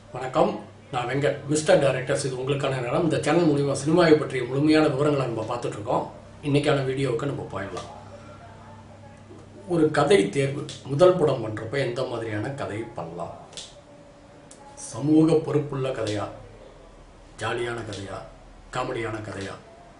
வணக்கம் நான் Venkat mister directors இது உங்களுக்கான நேரம் இந்த சேனல் மூலிமா சினிமாவை பற்றிய முழுமையான விவரங்களை நம்ம பார்த்துட்டு இருக்கோம் இன்னைக்கான வீடியோவுக்கு நம்ம போயிடலாம் ஒரு கதை தேர்வு முதல் படம் பண்ணுறப்ப எந்த மாதிரியான கதை பண்ணலாம் சமூக பொறுப்புள்ள கதையா ஜாலியான கதையா காமெடியான கதையா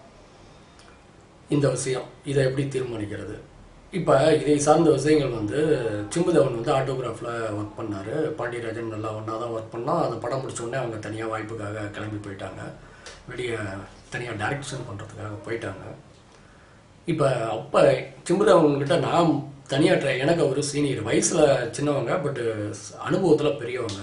இந்த விஷயம் இதை எப்படி தீர்மானிக்கிறது இப்போ இதை சார்ந்த விஷயங்கள் வந்து சிம்புதேவன் வந்து ஆட்டோகிராஃபில் ஒர்க் பண்ணார் பாண்டியராஜன் நல்லா ஒன்றா தான் ஒர்க் பண்ணால் அந்த படம் முடிச்ச உடனே அவங்க தனியாக வாய்ப்புக்காக கிளம்பி போயிட்டாங்க வெளியே தனியாக டைரக்ஷன் பண்ணுறதுக்காக போயிட்டாங்க இப்போ அப்போ சிம்புதேவன்கிட்ட நான் தனியாக ட்ரை எனக்கு ஒரு சீனியர் வயசில் சின்னவங்க பட்டு அனுபவத்தில் பெரியவங்க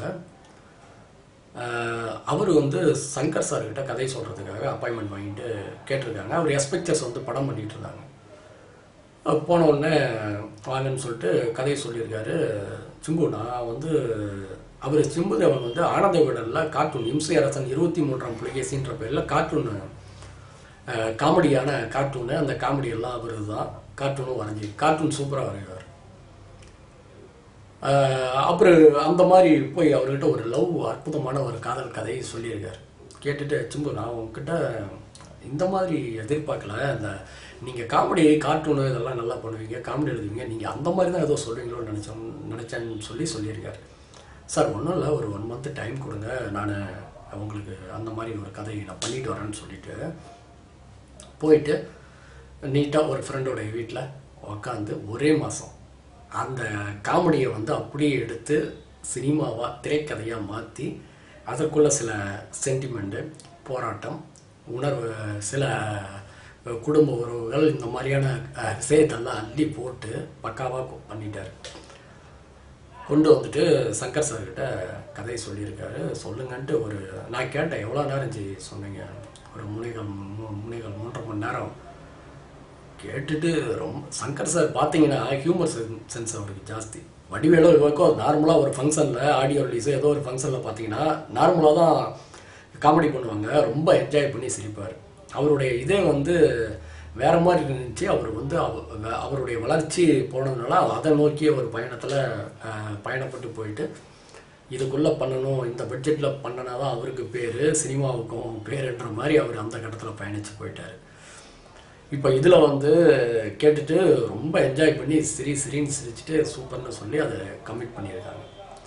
அவர் வந்து சங்கர் சார்கிட்ட கதை சொல்கிறதுக்காக அப்பாயின்மெண்ட் வாங்கிட்டு கேட்டிருக்காங்க அவர் எஸ்பெக்டர்ஸ் வந்து படம் பண்ணிட்டு இருந்தாங்க அவர் போன உடனே வாங்கன்னு சொல்லிட்டு கதையை சொல்லியிருக்காரு சிம்பு நான் வந்து அவர் சிம்புதேவன் வந்து ஆனந்த விடலில் கார்ட்டூன் இம்சை அரசன் இருபத்தி மூன்றாம் புலிகேசின்ற பேரில் கார்ட்டூன் காமெடியான கார்ட்டூனு அந்த காமெடி எல்லாம் அவர் தான் கார்ட்டூனும் வரைஞ்சி கார்ட்டூன் சூப்பராக வரைவார் ஆஹ் அப்புறம் அந்த மாதிரி போய் அவர்கிட்ட ஒரு லவ் அற்புதமான ஒரு காதல் கதையை சொல்லியிருக்காரு கேட்டுட்டு சிம்பு நான் உங்ககிட்ட இந்த மாதிரி எதிர்பார்க்கல இந்த நீங்கள் காமெடி கார்ட்டூனு இதெல்லாம் நல்லா பண்ணுவீங்க காமெடி எழுதுவீங்க நீங்கள் அந்த மாதிரி தான் ஏதோ சொல்லுவீங்களோன்னு நினச்சோம் நினச்சேன்னு சொல்லி சொல்லியிருக்காரு சார் ஒன்றும் இல்லை ஒரு ஒன் மந்த் டைம் கொடுங்க நான் உங்களுக்கு அந்த மாதிரி ஒரு கதையை நான் பண்ணிட்டு வரேன்னு சொல்லிட்டு போயிட்டு நீட்டாக ஒரு ஃப்ரெண்டோடைய வீட்டில் உக்காந்து ஒரே மாதம் அந்த காமெடியை வந்து அப்படியே எடுத்து சினிமாவாக திரைக்கதையாக மாற்றி அதற்குள்ள சில சென்டிமெண்ட்டு போராட்டம் உணர்வு சில குடும்ப உறவுகள் இந்த மாதிரியான அஹ், விஷயத்தெல்லாம் அள்ளி போட்டு பக்காவாக பண்ணிட்டார் கொண்டு வந்துட்டு சங்கர் சார்கிட்ட கதையை சொல்லியிருக்காரு சொல்லுங்கன்ட்டு ஒரு நான் கேட்டேன் எவ்வளோ நேரம் ஜி சொன்னீங்க ஒரு முனைகள் மூ- முனைகள் மூன்றரை மணி நேரம் கேட்டுட்டு ரொம்ப சங்கர் சார் பார்த்தீங்கன்னா ஹியூமர் சென்ஸ் அவருக்கு ஜாஸ்தி வடிவேலோ இவருக்கோ நார்மலாக ஒரு ஃபங்க்ஷனில் ஆடியோ ரிலீஸோ ஏதோ ஒரு ஃபங்க்ஷனில் பார்த்தீங்கன்னா நார்மலாக தான் காமெடி பண்ணுவாங்க ரொம்ப என்ஜாய் பண்ணி சிரிப்பார் அவருடைய இதே வந்து வேற மாதிரி இருந்துச்சு அவர் வந்து அவ- அவருடைய வளர்ச்சி போனதுனால அதை நோக்கிய ஒரு பயணத்தில் பயணப்பட்டு போயிட்டு இதுக்குள்ளே பண்ணணும் இந்த பட்ஜெட்டில் பண்ணனா தான் அவருக்கு பேர் சினிமாவுக்கும் பேருன்ற மாதிரி அவர் அந்த கட்டத்தில் பயணித்து போயிட்டார் இப்போ இதில் வந்து கேட்டுட்டு ரொம்ப என்ஜாய் பண்ணி சிரி சிரின்னு சிரிச்சுட்டு சூப்பர்னு சொல்லி அதை கமிட் பண்ணியிருக்காங்க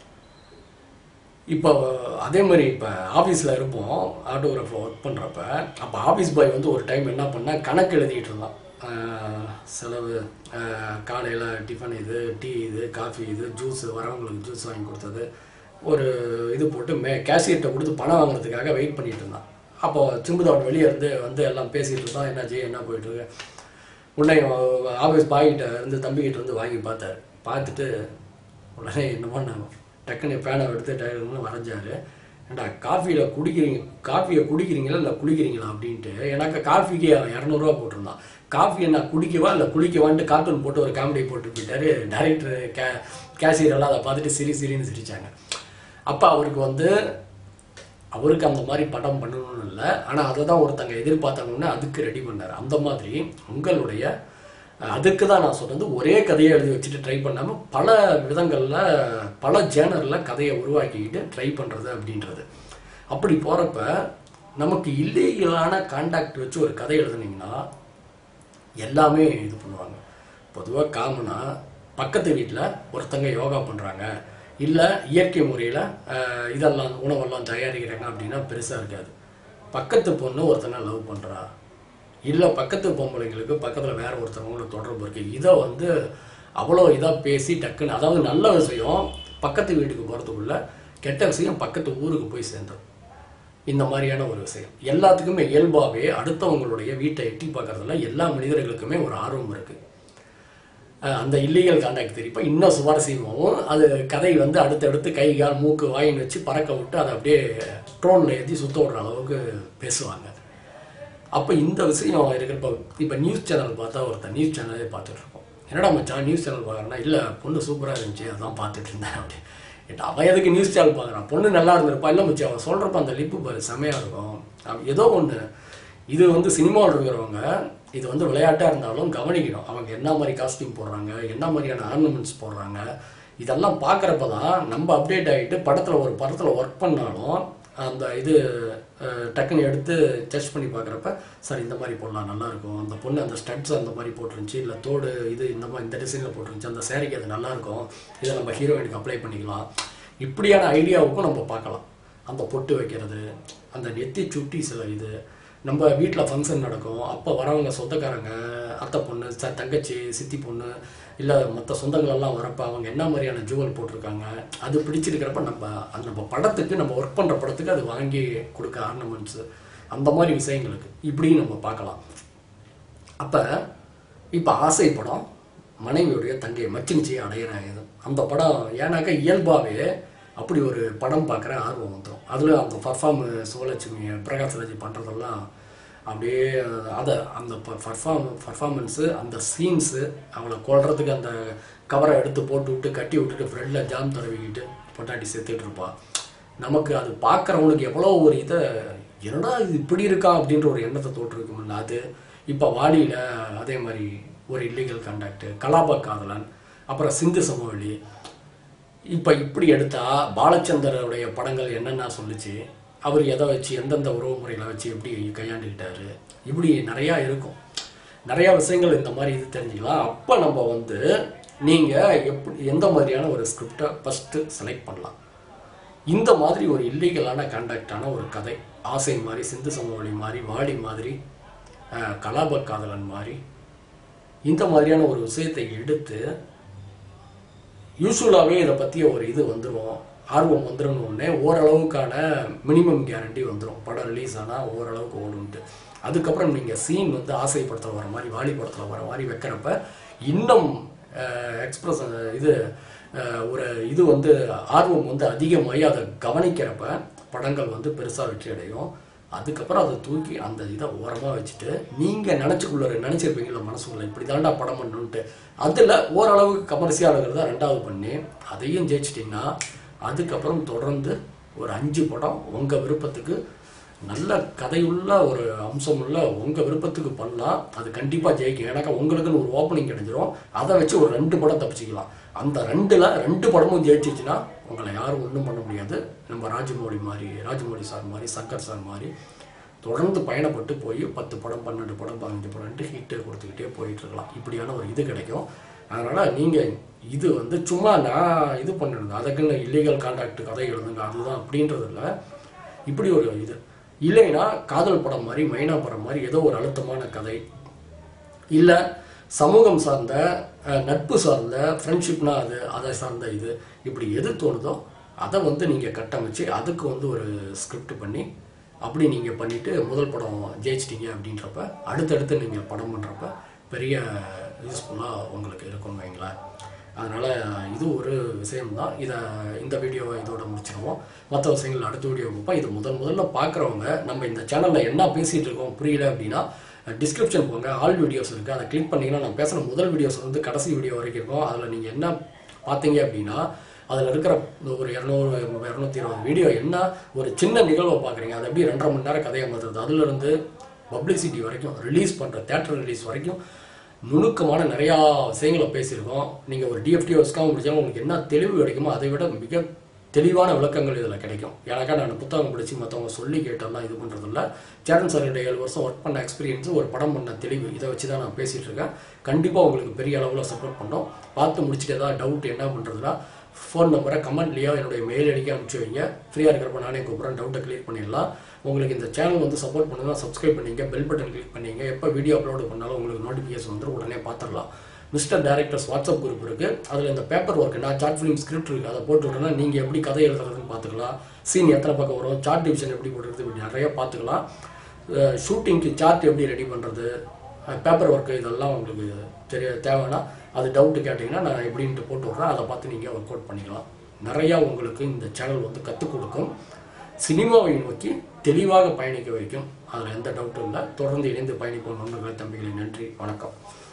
இப்போ அதே மாதிரி இப்போ ஆஃபீஸில் இருப்போம் ஆட்டோகிராஃபில் ஒர்க் பண்ணுறப்ப அப்போ ஆஃபீஸ் பாய் வந்து ஒரு டைம் என்ன பண்ணா கணக்கு எழுதிட்டு இருந்தான் ஆஹ் செலவு காலையில் டிஃபன் இது டீ இது காஃபி இது ஜூஸ் வரவங்களுக்கு ஜூஸ் வாங்கி கொடுத்தது ஒரு இது போட்டு மே கேஷியர்கிட்ட கொடுத்து பணம் வாங்குறதுக்காக வெயிட் பண்ணிட்டு இருந்தான் அப்போ சிம்புதாவன் வெளியே இருந்து வந்து எல்லாம் பேசிகிட்டு இருந்தான் என்னாச்சு என்ன போயிட்டுருக்கு உடனே ஆஃபீஸ் பாய்கிட்ட இருந்து தம்பிக்கிட்ட இருந்து வாங்கி பார்த்தாரு பார்த்துட்டு உடனே என்னமோ நான் டக்குன்னு பேனை எடுத்து டயர்னு வரைஞ்சாரு ஏண்டா காஃபியில் குடிக்கிறீங்க காஃபியை குடிக்கிறீங்களா இல்லை குளிக்கிறீங்களா அப்படின்ட்டு எனக்கு காஃபிக்கு இரநூறுவா போட்டிருந்தான் காஃபியை நான் குடிக்கவா இல்லை குளிக்கவான்ட்டு கார்ட்டூன் போட்டு ஒரு காமெடி போட்டு போயிட்டாரு டைரக்டர் கே கேசியர் எல்லாம் அதை பார்த்துட்டு சிரி சிரின்னு சிரிச்சாங்க அப்போ அவருக்கு வந்து அவருக்கு அந்த மாதிரி படம் பண்ணணும்னு இல்லை ஆனால் அதை தான் ஒருத்தங்க எதிர்பார்த்தாங்கன்னா அதுக்கு ரெடி பண்ணார் அந்த மாதிரி உங்களுடைய அஹ், அதுக்கு தான் நான் சொல்றது ஒரே கதையை எழுதி வச்சுட்டு ட்ரை பண்ணாமல் பல விதங்களில் பல ஜேனரில் கதையை உருவாக்கிக்கிட்டு ட்ரை பண்ணுறது அப்படின்றது அப்படி போகிறப்ப நமக்கு இல்லீகலான கான்டாக்ட் வச்சு ஒரு கதை எழுதுனீங்கன்னா எல்லாமே இது பண்ணுவாங்க பொதுவாக காமனாக பக்கத்து வீட்டில் ஒருத்தங்க யோகா பண்ணுறாங்க இல்லை இயற்கை முறையில் இதெல்லாம் உணவெல்லாம் தயாரிக்கிறாங்க அப்படின்னா பெருசாக இருக்காது பக்கத்து பொண்ணு ஒருத்தனை லவ் பண்ணுறா இல்லை பக்கத்து பொம்பளைங்களுக்கு பக்கத்தில் வேற ஒருத்தவங்களோட தொடர்பு இருக்குது இதை வந்து அவ்வளோ இதாக பேசி டக்குன்னு அதாவது நல்ல விஷயம் பக்கத்து வீட்டுக்கு போகிறதுக்குள்ள கெட்ட விஷயம் பக்கத்து ஊருக்கு போய் சேர்ந்துடும் இந்த மாதிரியான ஒரு விஷயம் எல்லாத்துக்குமே இயல்பாகவே அடுத்தவங்களுடைய வீட்டை எட்டி பார்க்கறதுல எல்லா மனிதர்களுக்குமே ஒரு ஆர்வம் இருக்கு அஹ் அந்த இல்லீகல் கான்டாக்ட் தெரிப்ப இன்னும் சுவாரஸ்யமாகவும் அது கதை வந்து அடுத்தடுத்து கை கால் மூக்கு வாயின்னு வச்சு பறக்க விட்டு அதை அப்படியே ட்ரோனில் ஏற்றி சுத்த விடுற அளவுக்கு பேசுவாங்க அப்போ இந்த விஷயம் இருக்கிறப்ப இப்போ நியூஸ் சேனல் பார்த்தா ஒருத்தன் நியூஸ் சேனலே பார்த்துட்டு இருப்போம் என்னடா மச்சான் நியூஸ் சேனல் பார்க்குறேன்னா இல்லை பொண்ணு சூப்பராக இருந்துச்சு அதான் பார்த்துட்டு இருந்தேன் அப்படி ஏட்டா, அவன் எதுக்கு நியூஸ் சேனல் பார்க்குறான் பொண்ணு நல்லா இருந்திருப்பா இல்லை மச்சி அவன் சொல்கிறப்ப அந்த லிப்பு பாரு செமையாக இருக்கும் அவன் ஏதோ ஒன்று இது வந்து சினிமாவில் இருக்கிறவங்க இது வந்து விளையாட்டாக இருந்தாலும் கவனிக்கணும் அவங்க என்ன மாதிரி காஸ்டியூம் போடுறாங்க என்ன மாதிரியான ஆர்னமெண்ட்ஸ் போடுறாங்க இதெல்லாம் பார்க்குறப்ப தான் நம்ம அப்டேட் ஆகிட்டு படத்தில் ஒரு படத்தில் ஒர்க் பண்ணாலும் அந்த இது அஹ், டக்குன்னு எடுத்து டெஸ்ட் பண்ணி பார்க்குறப்ப சார் இந்த மாதிரி போடலாம் நல்லா இருக்கும் அந்த பொண்ணு அந்த ஸ்டட்ஸ் அந்த மாதிரி போட்டுருந்துச்சு இல்லை தோடு இது இந்த மாதிரி இந்த டிசைனில் போட்டுருந்துச்சு அந்த சேரீக்கு அது நல்லா இருக்கும் இதை நம்ம ஹீரோயினுக்கு அப்ளை பண்ணிக்கலாம் இப்படியான ஐடியாவுக்கும் நம்ம பார்க்கலாம் அந்த பொட்டு வைக்கிறது அந்த நெத்தி சுட்டி சில இது நம்ம வீட்டில் ஃபங்க்ஷன் நடக்கும் அப்போ வரவங்க சொந்தக்காரங்க அத்தை பொண்ணு ச தங்கச்சி சித்தி பொண்ணு இல்லை மற்ற சொந்தங்களெல்லாம் வரப்போ அவங்க என்ன மாதிரியான ஜுவல் போட்டிருக்காங்க அது பிடிச்சிருக்கிறப்ப நம்ம அந்த நம்ம படத்துக்கு நம்ம ஒர்க் பண்ணுற படத்துக்கு அது வாங்கி கொடுக்க ஆர்னமெண்ட்ஸு அந்த மாதிரி விஷயங்களுக்கு இப்படியும் நம்ம பார்க்கலாம் அப்போ இப்போ ஆசை படம் மனைவியுடைய தங்கை மச்சினிச்சி அடையிறாங்க அந்த படம் ஏன்னாக்கா இயல்பாகவே அப்படி ஒரு படம் பார்க்குற ஆர்வம் வந்துடும் அதில் அந்த பர்ஃபார்ம் சிவலட்சுமி பிரகாஷ்ராஜ் பண்ணுறதெல்லாம் அப்படியே அதை அந்த பர்ஃபார்ம் பர்ஃபார்மன்ஸு அந்த சீன்ஸு அவளை கொல்றதுக்கு அந்த கவரை எடுத்து போட்டு விட்டு கட்டி விட்டுட்டு ஃப்ரெண்டில் ஜாம் தடவிக்கிட்டு பொட்டாட்டி செத்துட்டு இருப்பா நமக்கு அது பார்க்குறவனுக்கு எவ்வளோ ஒரு இதை என்னடா இது இப்படி இருக்கா அப்படின்ற ஒரு எண்ணத்தை தோற்றுருக்குமில்ல அது இப்போ வாடியில் அதே மாதிரி ஒரு இல்லீகல் கண்டாக்ட் கலாப காதலன் அப்புறம் சிந்து சமவெளி இப்போ இப்படி எடுத்தா பாலச்சந்தருடைய படங்கள் என்னென்ன சொல்லுச்சு அவர் எதை வச்சு எந்தெந்த உறவு முறைகளை வச்சு எப்படி கையாண்டுக்கிட்டாரு இப்படி நிறையா இருக்கும் நிறையா விஷயங்கள் இந்த மாதிரி இது தெரிஞ்சுக்கலாம் அப்போ நம்ம வந்து நீங்கள் எப்படி எந்த மாதிரியான ஒரு ஸ்கிரிப்டை ஃபஸ்ட்டு செலக்ட் பண்ணலாம் இந்த மாதிரி ஒரு இல்லீகலான கண்டக்டான ஒரு கதை ஆசை மாதிரி சிந்து சமவெளி மாதிரி வாடி மாதிரி அஹ், கலாப காதலன் மாதிரி இந்த மாதிரியான ஒரு விஷயத்தை எடுத்து யூஸ்வலாகவே இதை பற்றிய ஒரு இது வந்துடும் ஆர்வம் வந்துடும் உடனே ஓரளவுக்கான மினிமம் கேரண்டி வந்துடும் படம் ரிலீஸ் ஆனால் ஓரளவுக்கு ஓடும்ட்டு அதுக்கப்புறம் நீங்கள் சீன் வந்து ஆசை படத்தில் வர மாதிரி வாலி படத்தில் வர மாதிரி வைக்கிறப்ப இன்னும் எக்ஸ்பிரஸ் இது அஹ், ஒரு இது வந்து ஆர்வம் வந்து அதிகமாகி அதை கவனிக்கிறப்ப படங்கள் வந்து பெருசாக வெற்றி அடையும் அதுக்கப்புறம் அதை தூக்கி அந்த இதை ஓரமாக வச்சுட்டு நீங்கள் நினச்சிக்குள்ள நினச்சிருப்பீங்களா மனசுக்குள்ள இப்படி தாண்டா படம் பண்ணணுன்ட்டு அதில் ஓரளவுக்கு கமர்ஷியலுங்கிறத ரெண்டாவது பண்ணி அதையும் ஜெயிச்சிட்டிங்கன்னா அதுக்கப்புறம் தொடர்ந்து ஒரு அஞ்சு படம் உங்கள் விருப்பத்துக்கு நல்ல கதையுள்ள ஒரு அம்சமுள்ள உங்கள் விருப்பத்துக்கு பண்ணலாம் அது கண்டிப்பாக ஜெயிக்கும் ஏன்னாக்கா உங்களுக்குன்னு ஒரு ஓப்பனிங் கிடைச்சிரும் அதை வச்சு ஒரு ரெண்டு படம் தப்பிச்சிக்கலாம் அந்த ரெண்டில் ரெண்டு படமும் ஜெயிச்சிச்சுன்னா உங்களை யாரும் ஒன்றும் பண்ண முடியாது நம்ம ராஜமௌழி மாதிரி ராஜமௌழி சார் மாதிரி சங்கர் சார் மாதிரி தொடர்ந்து பயணப்பட்டு போய் பத்து படம் பன்னெண்டு படம் பதினஞ்சு படம்ட்டு ஹிட்டு கொடுத்துக்கிட்டே போயிட்டு இருக்கலாம் இப்படியான ஒரு இது கிடைக்கும் அதனால் நீங்கள் இது வந்து சும்மா நான் இது பண்ணிருந்தேன் அதுக்குன்னு இல்லீகல் கான்டாக்ட் கதை எழுதுங்க அதுதான் அப்படின்றது இல்லை இப்படி ஒரு இது இல்லைன்னா காதல் படம் மாதிரி மைனா படம் மாதிரி ஏதோ ஒரு அழுத்தமான கதை இல்லை சமூகம் சார்ந்த அஹ், நட்பு சார்ந்த ஃப்ரெண்ட்ஷிப்னா அது அதை சார்ந்த இது இப்படி எது தோணுதோ அதை வந்து நீங்கள் கட்டமைச்சு அதுக்கு வந்து ஒரு ஸ்கிரிப்ட் பண்ணி அப்படி நீங்கள் பண்ணிவிட்டு முதல் படம் ஜெயிச்சிட்டீங்க அப்படின்றப்ப அடுத்தடுத்து நீங்கள் படம் பண்ணுறப்ப பெரிய யூஸ்ஃபுல்லாக உங்களுக்கு இருக்கும்னு வைங்களேன் அதனால் இது ஒரு விஷயம்தான் இதை இந்த வீடியோவை இதோட முடிச்சிருவோம் மற்ற விஷயங்கள் அடுத்த வீடியோ பார்ப்போம் இது முதல் முதல்ல பார்க்குறவங்க நம்ம இந்த சேனலில் என்ன பேசிகிட்டு இருக்கோம் புரியல அப்படின்னா டிஸ்கிரிப்ஷன் போங்க ஆல் வீடியோஸ் இருக்குது அதை கிளிக் பண்ணிங்கன்னா நான் பேசுகிற முதல் வீடியோஸ் வந்து கடைசி வீடியோ வரைக்கும் இருக்கும் அதில் நீங்கள் என்ன பார்த்தீங்க அப்படின்னா அதில் இருக்கிற இந்த ஒரு இரநூறு இரநூத்தி இருபது வீடியோ என்ன ஒரு சின்ன நிகழ்வை பார்க்குறீங்க அது எப்படி ரெண்டரை மணி நேரம் கதையை மாற்றுறது அதுலேருந்து பப்ளிசிட்டி வரைக்கும் ரிலீஸ் பண்ணுற தேட்டர் ரிலீஸ் வரைக்கும் நுணுக்கமான நிறையா விஷயங்களை பேசியிருக்கோம் நீங்கள் ஒரு டிஎஃப்டிஓஸ்க்காக முடிச்சாலும் உங்களுக்கு என்ன தெளிவு கிடைக்குமோ அதை விட மிக தெளிவான விளக்கங்கள் இதில் கிடைக்கும் எனக்கா நான் புத்தகம் படித்து மற்றவங்க சொல்லி கேட்டெல்லாம் இது பண்ணுறதில்ல சேரன் சாருடைய ஏழு வருஷம் ஒர்க் பண்ண எக்ஸ்பீரியன்ஸு ஒரு படம் பண்ண தெளிவு இதை வச்சு தான் நான் பேசிகிட்டு இருக்கேன் கண்டிப்பாக உங்களுக்கு பெரிய அளவில் சப்போர்ட் பண்ணோம் பார்த்து முடிச்சுட்டு ஏதாவது டவுட் என்ன பண்ணுறதுனா ஃபோன் நம்பரை கமெண்ட்லேயோ என்னுடைய மெயில் அடிக்க அனுப்பிச்சு வைங்க ஃப்ரீயாக இருக்கிறப்ப நானே கூப்பிட்றேன் டவுட்டை கிளியர் பண்ணிடலாம் உங்களுக்கு இந்த சேனல் வந்து சப்போர்ட் பண்ணுங்க சப்ஸ்கிரைப் பண்ணிங்க பெல் பட்டன் கிளிக் பண்ணிங்க எப்போ வீடியோ அப்லோட் பண்ணாலும் உங்களுக்கு நோட்டிஃபிகேஷன் வந்துடும் உடனே பார்த்துடலாம் மிஸ்டர் டேரக்டர்ஸ் வாட்ஸ்அப் குரூப் இருக்குது அதில் இந்த பேப்பர் ஒர்க் நான் சார்ட் ஃபிலிம் ஸ்கிரிப்ட் இருக்குது அதை போட்டு விட்டோன்னா நீங்கள் எப்படி கதை எழுதுறதுன்னு பார்த்துக்கலாம் சீன் எத்தனை பக்கம் வரும் சார்ட் டிவிஷன் எப்படி போட்டுறது இப்படி நிறைய பார்த்துக்கலாம் ஷூட்டிங்க்கு சார்ட் எப்படி ரெடி பண்ணுறது பேப்பர் ஒர்க்கு இதெல்லாம் உங்களுக்கு தெரிய தேவைன்னா அது டவுட்டு கேட்டிங்கன்னா நான் எப்படின்ட்டு போட்டு விட்றேன் அதை பார்த்து நீங்கள் ஒர்க் அவுட் பண்ணிக்கலாம் நிறையா உங்களுக்கு இந்த சேனல் வந்து கற்றுக் கொடுக்கும் சினிமாவை நோக்கி தெளிவாக பயணிக்க வைக்கும் அதில் எந்த டவுட்டும் இல்லை தொடர்ந்து இணைந்து பயணிப்போம் நண்பர்களை தம்பிகளை நன்றி வணக்கம்